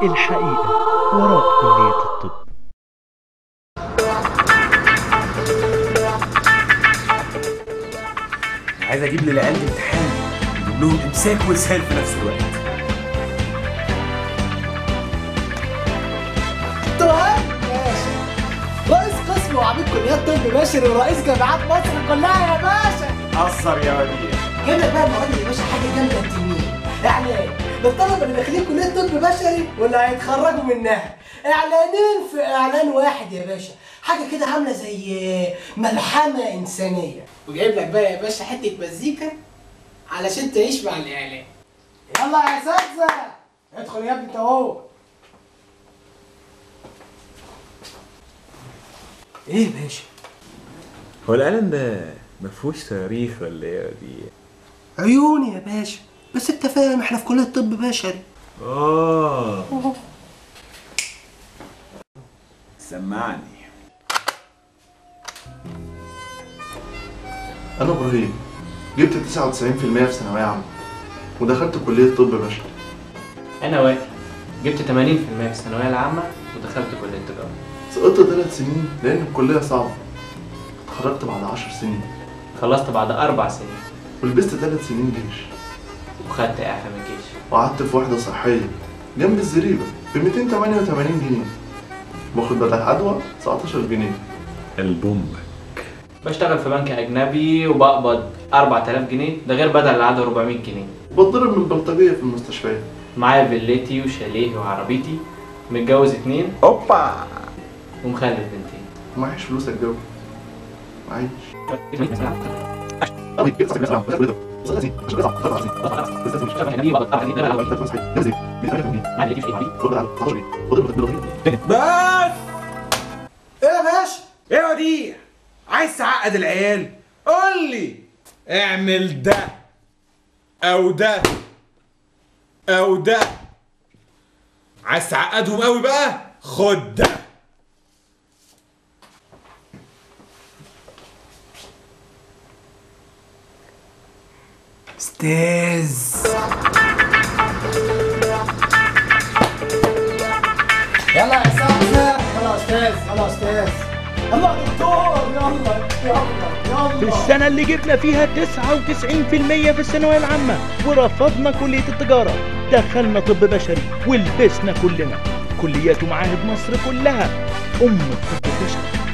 الحقيقة وراء كلية الطب عايز اجيب للعيال امتحان اجيب لهم امساك واسهال في نفس الوقت طيب ماشي رئيس قسم وعميد كليات طب بشري ورئيس جامعات مصر كلها يا باشا قصر يا وديع جيب لك بقى المعلم يا باشا حاجه جامده التنين يعني ايه ده الطلبه اللي داخلين كليه طب بشري واللي هيتخرجوا منها اعلانين في اعلان واحد يا باشا حاجه كده عامله زي ملحمه انسانيه وجايب لك بقى يا باشا حته مزيكا علشان تعيش مع الاعلان يلا يا اساتذه ادخل يا ابني انت اهو ايه يا باشا هو الاعلان ده ما فيهوش صواريخ ولا ايه يا وديع عيوني يا باشا بس انت فاهم احنا في كليه طب بشري اه سمعني أنا إبراهيم جبت 99% في ثانوية عامة ودخلت كلية طب بشري انا وائل جبت 80% في الثانويه العامه ودخلت كليه تجاره سقطت ثلاث سنين لأن الكلية صعبة اتخرجت بعد عشر سنين خلصت بعد اربع سنين ولبست ثلاث سنين جيش وخدت اعفاء من الجيش وقعدت في وحدة صحية جنب الزريبة ب 288 جنيه باخد بدل عدوى 19 جنيه البوم بشتغل في بنك اجنبي وبقبض 4000 جنيه ده غير بدل العاده 400 جنيه وبتضرب من بلطجية في المستشفيات معايا فيلتي وشاليه وعربيتي متجوز اتنين اوبا ومخلف بنتين معيش فلوس اتجوز معيش بس ايه يا باشا ايه يا وديع عايز تعقد العيال قول لي اعمل ده او ده او ده عايز تعقدهم قوي بقى خد ده استاذ يلا يا اساتذه يلا يا استاذ يلا يا استاذ يلا يا دكتور يلا يلا في يلا السنة اللي جبنا فيها 99% في الثانوية العامة ورفضنا كلية التجارة دخلنا طب بشري ولبسنا كلنا كليات ومعاهد مصر كلها أم الطب البشري